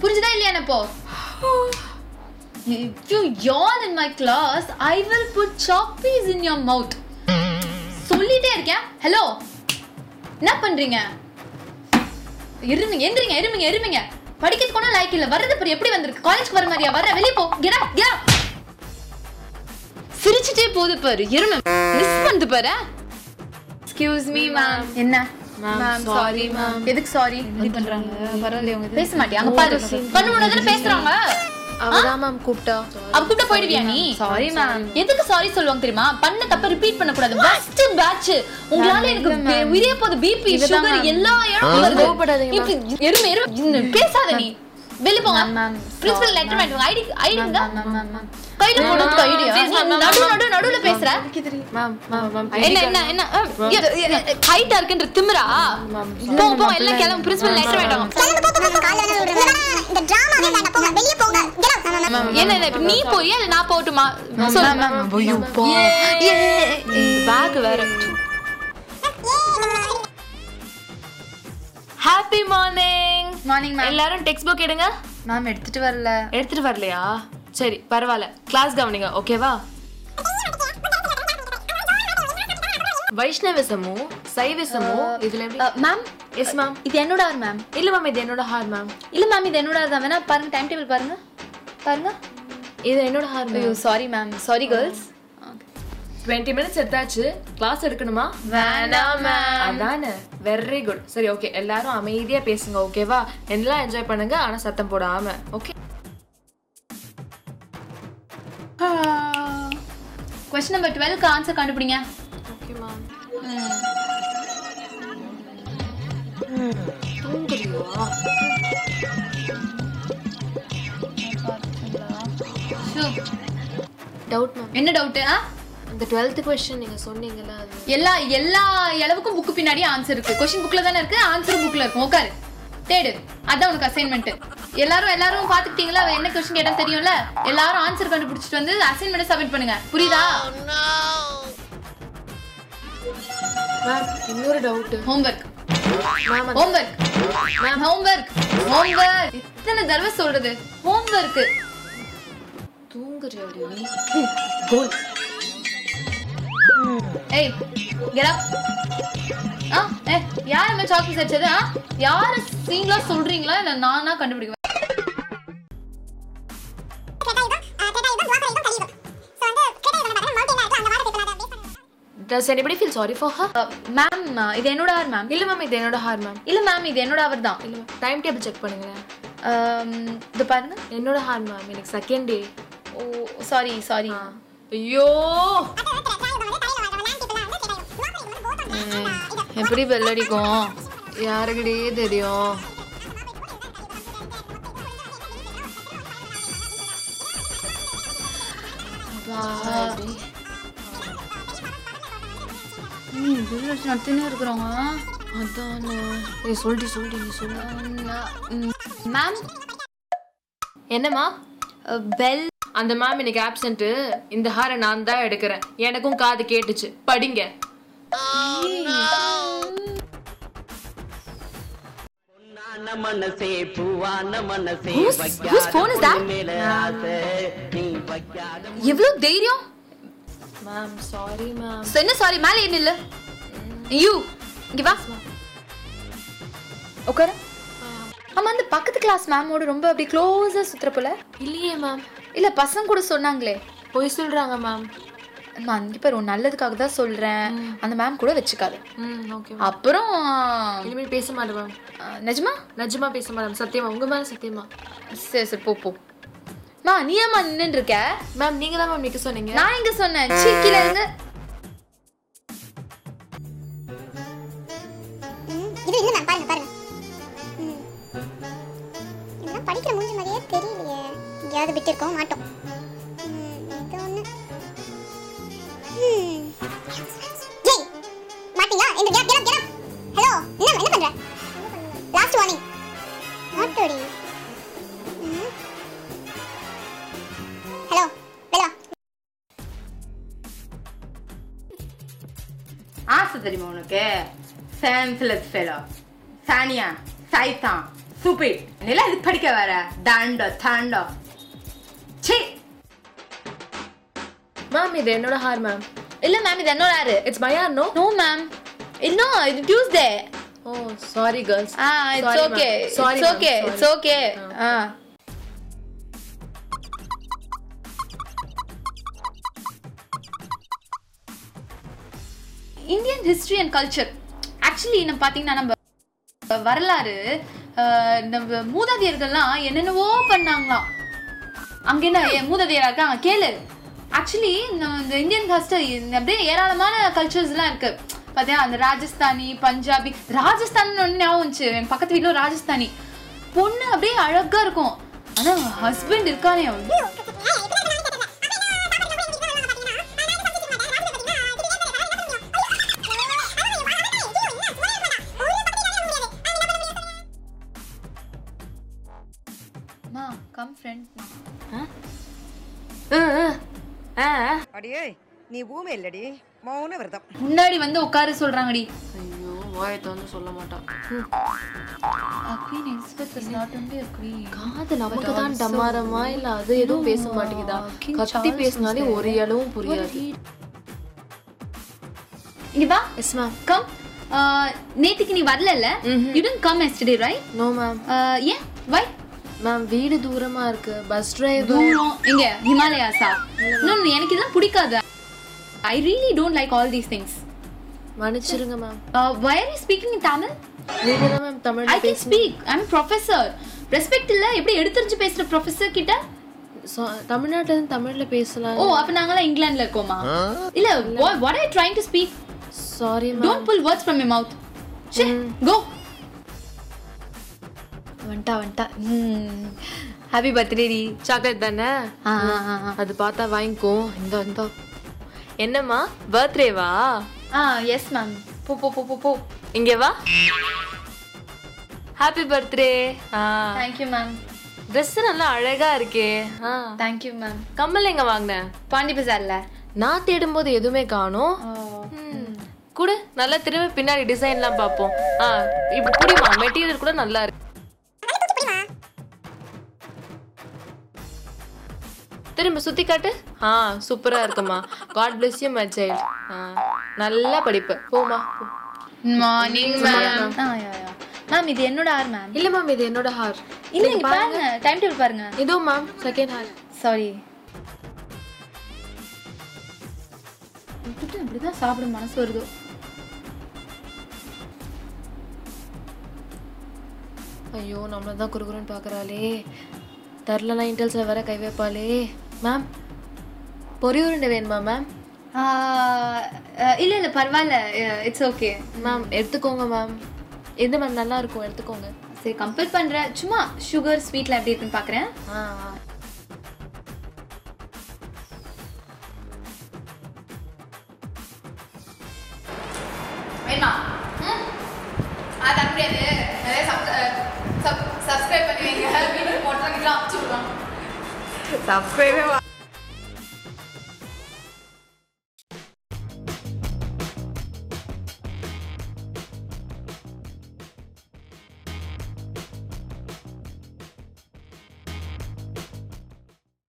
புரிஞ்சுதா இல்லையா இப்போ If you yawn in my class, I will put chalk piece in your mouth. சொல்லிட்டே இருக்கேன் ஹலோ என்ன பண்றீங்க இருமிங்க எந்திரிங்க இருமிங்க இருமிங்க படிக்கிறதுக்கு ஒன்றும் லைக் இல்ல வர்றது பாரு எப்படி வந்திருக்கு காலேஜ்க்கு வர மாதிரியா வர வெளியே போ கெட் அப் கெட் அப் சிரிச்சிட்டே போகுது பாரு இரும மிஸ் பண்ணுது பாரு எக்ஸ்கியூஸ் மீ மேம் என்ன மேம் சாரி மேம் எதுக்கு சாரி இது பண்றாங்க பரவாயில்லையா உங்க பேச மாட்டியா அங்க பாரு பண்ண முடியாதுன்னு பேசுறாங்க அவதான் மேம் கூப்பிட்டா அவ கூட்ட போயிடுவியா நீ சாரி மேம் எதுக்கு சாரி சொல்லுவாங்க தெரியுமா பண்ண தப்ப ரிப்பீட் பண்ண கூடாது ஃபர்ஸ்ட் பேட்ச் உங்களால எனக்கு பே- உயிரே போகுது பிபி சுகர் எல்லா இடம் வருது கோவப்படாதீங்க, இப்படி எருமை எருமை இன்னும் பேசாத நீ வெளிய போங்க மேம், பிரின்சிபல் லெட்டர் வாங்கிட்டு ஐடி ஐடிங்க கையில போடு கைடியா நடு நடு நடுவுல பேசுற மேம் மேம் மேம் என்ன என்ன என்ன ஹைட்டா இருக்குன்ற திமிரா போ போ எல்லாம் கிளம்பு பிரின்சிபல் லெட்டர் வாங்கிட்டாங்க இந்த டிராமாவே வேண்டாம் போங்க வெளியே போங்க Get out. என்ன என்ன இப்ப நீ போறியா இல்ல நான் போகட்டுமா சொல்லு பேக் வேற ஹாப்பி மார்னிங் மார்னிங் மேம் எல்லாரும் டெக்ஸ்ட் புக் எடுங்க மேம் எடுத்துட்டு வரல எடுத்துட்டு வரலையா சரி பரவாயில்ல கிளாஸ் கவனிங்க ஓகேவா வைஷ்ணவிசமும் சைவிசமும் இதுல எப்படி மேம் எஸ் மேம் இது என்னோட ஆர் மேம் இல்ல மேம் இது என்னோட ஹார் மேம் இல்ல மேம் இது என்னோட தான் வேணா பாருங்க டைம் டேபிள் பாருங்க பாருங்க இது என்னோட ஹார் ஐயோ ma'am sorry ma'am sorry girls twenty minutes எடுத்தாச்சு கிளாஸ் எடுக்கணுமா வேணாம் மேம் அதானே வெரி குட் சரி ஓகே எல்லாரும் அமைதியா பேசுங்க ஓகேவா எல்லாம் என்ஜாய் பண்ணுங்க ஆனா சத்தம் போடாம ஓகே கொஸ்டின் நம்பர் டுவெல்க்கு ஆன்சர் கண்டுபிடிங்க ஓகே மேம் தூங்குறியா ஷூ. டவுட் மேம் என்ன டவுட் அந்த டுவெல்த் கொஸ்டின் நீங்க சொன்னீங்கல்ல அது எல்லா எல்லா அளவுக்கும் புக்கு பின்னாடி ஆன்சர் இருக்கு கொஸ்டின் புக்ல தானே இருக்கு ஆன்சர் புக்ல இருக்கும் உட்காரு தேடு அதான் உனக்கு அசைன்மெண்ட் எல்லாரும் எல்லாரும் பாத்துக்கிட்டீங்களா அவ என்ன கொஸ்டின் கேட்டா தெரியும்ல எல்லாரும் ஆன்சர் கண்டுபிடிச்சிட்டு வந்து அசைன்மெண்ட் சப்மிட் பண்ணுங்க புரியுதா மேம் இன்னொரு doubt homework ma'am homework ma'am homework homework எத்தனை தடவை சொல்றது ஹோம்ஒர்க் தூங்குறியா நீ கோல் ஏய் கெட் அப் ஆ ஏ யார் நம்ம சாக்லேட் அடிச்சது ஆ யார் சீங்களா சொல்றீங்களா இல்ல நானா கண்டுபிடிக்க does anybody feel sorry for her ma'am இது என்னோட ஆர் மேம் இல்ல மேம் இது என்னோட ஹார் மேம் இல்ல மேம் இது என்னோட அவர் தான் இல்ல டைம் டேபிள் செக் பண்ணுங்களேன் இது பாருங்க என்னோட ஹார் மேம் எனக்கு second day oh sorry sorry ஐயோ எப்படி பெல் அடிக்கும் யாருக்கிட்டே தெரியும் நடத்தினே இருக்கிறோங்க அதானே நீ சொல்லிட்டு சொல்லிட்டு நீ சொல்லு மேம் என்னம்மா பெல் அந்த மேம் இன்னைக்கு ஆப்சென்ட் இந்த ஹாரை நான் தான் எடுக்கிறேன் எனக்கும் காது கேட்டுச்சு படிங்க பொன்னான மனசே பூவான மனசே Whose- whose phone is that? பொண்ணு மேல ஆசை நீ வைக்காத எவ்வளவு தைரியம் மேம் சாரி மேம் So, என்ன சாரி மேலே ஏன் இல்ல யூ இங்க வா உட்கார ஆமா அந்த பக்கத்து கிளாஸ் மேமோட ரொம்ப அப்படி க்ளோஸா சுத்துற போல இல்லையே மேம் இல்ல பசங்க கூட சொன்னாங்களே பொய் சொல்றாங்க மேம் நான் இங்க பாரு உன் நல்லதுக்காக தான் சொல்றேன் அந்த மேம் கூட வச்சுக்காது ம் ஓகே அப்புறம் இனிமேல் பேச மாட்டேன் மேம் அஹ், நிஜமா நிஜமா பேச மாட்டேன் சத்தியமா உங்க மேல சத்தியமா சரி சரி போ போ மா நீ ஏமா நின்னுட்டு இருக்க மேம் நீங்க தான் மேம் நிக்க சொன்னீங்க நான் எங்க சொன்னேன் சீக்கில இருந்து இது இல்ல மேம் பாருங்க பாருங்க ம். இதெல்லாம் படிக்கிற மூஞ்சி மாதிரியே தெரியலையே எங்கேயாவது விட்டு இருக்கவும் மாட்டோம் ம், இது ஒண்ணு ம். ஜெய் மாட்டீங்களா இந்த கேப் கேப் கேப் ஹலோ என்ன என்ன பண்ற லாஸ்ட் வார்னிங் மாட்டோடி ஹலோ வெளில வா ஆசை தெரியுமா உனக்கு ஃபேன்ஃபிலஸ் ஃபெலோ சானியா சைத்தான் ஸ்டூபிட் என்னெல்லாம் இது படிக்க வர தாண்டோ தாண்டோ ச்சீ மேம் இது என்னோட ஹார் மேம் இல்ல மேம் இது என்னோட யாரு it's my hair no no ma'am இன்னோ இது Tuesday oh sorry girls ah it's okay it's okay it's okay ah Indian history and culture actually நம்ம பார்த்தீங்கன்னா நம்ம வரலாறு அஹ், நம்ம மூதாதையர்கள்லாம் என்னென்னவோ பண்ணாங்களாம் அங்க என்ன என் மூதாதையரா இருக்காங்க கேளு ஆக்சுவலி இந்த இந்தியன் காஸ்ட் அப்படியே ஏராளமான கல்ச்சர்ஸ்லாம் இருக்கு பாத்தியா அந்த ராஜஸ்தானி பஞ்சாபி ராஜஸ்தான் ஒன்று ஞாபகம் வந்துச்சு என் பக்கத்து வீட்டில் ராஜஸ்தானி பொண்ணு அப்படியே அழகா இருக்கும் ஆனா ஹஸ்பண்ட் இருக்கானே அவன் மா கம் ஃப்ரெண்ட் அடியே நீ ஊமை இல்லடி மௌன விரதம் முன்னாடி வந்து உட்கார சொல்றாங்கடி ஐயோ வாயை திறந்து சொல்ல மாட்டான் ம். Queen Elizabeth was not only a queen காது நமக்கு தான் டமாரமா இல்ல அது எதுவும் பேச மாட்டேங்குதா King கத்தி Charles பேசினாலே was there. ஒரு அளவும் புரியாது இங்க வா எஸ் மேம் கம் நேத்துக்கு நீ வரலல்ல you didn't come yesterday right no ma'am ஏன் வை மேம் வீடு தூரமா இருக்கு பஸ் டிரைவர் தூரம் எங்க ஹிமாலயாஸா இன்னும் எனக்கு இதெல்லாம் பிடிக்காது I really don't like all these things மன்னிச்சிருங்க ma'am why are you speaking in Tamil நீங்க தான் மேம் ஐ தமிழ்ல கேன் பேசுங்க speak I am professor respect இல்ல எப்படி எடுத்துரிஞ்சு பேசுற ப்ரொஃபசர் கிட்ட So- தமிழ்நாட்டுல இருந்து தமிழ்ல பேசலாம் ஓ அப்ப நாங்கலாம் இங்கிலாந்துல இருக்கோமா இல்ல what I trying to speak sorry ma'am don't pull words from my mouth ஷே கோ வந்துட்டா வந்துட்டா ஹாப்பி பர்த்டே டி சாக்லேட் தானே ஆ ஆ, ஆ, ஆ. அது பார்த்தா வாங்கிக்கோ இந்த இந்த என்னம்மா பர்த்டேவா ஆ எஸ் மேம் போ போ போ போ போ இங்க வா ஹாப்பி பர்த்டே ஆ தேங்க்யூ மேம் ட்ரெஸ் நல்லா அழகா இருக்கே ஆ தேங்க்யூ மேம் கம்மல் எங்க வாங்கின பாண்டி பஜார்ல நான் தேடும்போது எதுவுமே காணோம் ம். குடு நல்லா திரும்ப பின்னாடி டிசைன்லாம் பார்ப்போம் ஆ இப்படி புடிமா மெட்டீரியல் கூட நல்லா இருக்கு திரும்ப சுத்தி காட்டு ஆ சூப்பரா இருக்குமா God bless you my child ஆ நல்லா படிப்பு போமா போ. மார்னிங் மேம் ஆ யா யா மேம் இது என்னோட ஆர் மேம் இல்ல மேம் இது என்னோட ஹார் இல்ல இங்க பாருங்க டைம் டேபிள் பாருங்க இதோ மேம் செகண்ட் ஹார் சாரி விட்டுட்டு அப்படிதான் சாப்பிட மனசு வருது ஐயோ நம்மள தான் குறுகுறுன்னு பார்க்குறாளே தரலனா இன்டெல்ஸில் வேற கை வைப்பாளே மேம் பொரி உருண்டை வேணுமா மேம் இல்ல இல்ல பரவாயில்ல இட்ஸ் ஓகே மேம் எடுத்துக்கோங்க மேம் எது மேம் நல்லா இருக்கும் எடுத்துக்கோங்க சரி கம்பேர் பண்றேன் சும்மா சுகர் ஸ்வீட்ல எப்படி இருக்குன்னு பாக்குறேன் ஆ ஆ. வேணுமா அது தர முடியாது நிறைய சப்ஸ்கிரைப் பண்ணி வைங்க வீடியோ போட்டு அனுப்பிச்சு விடுறோம் சப்ஸ்கிரைபே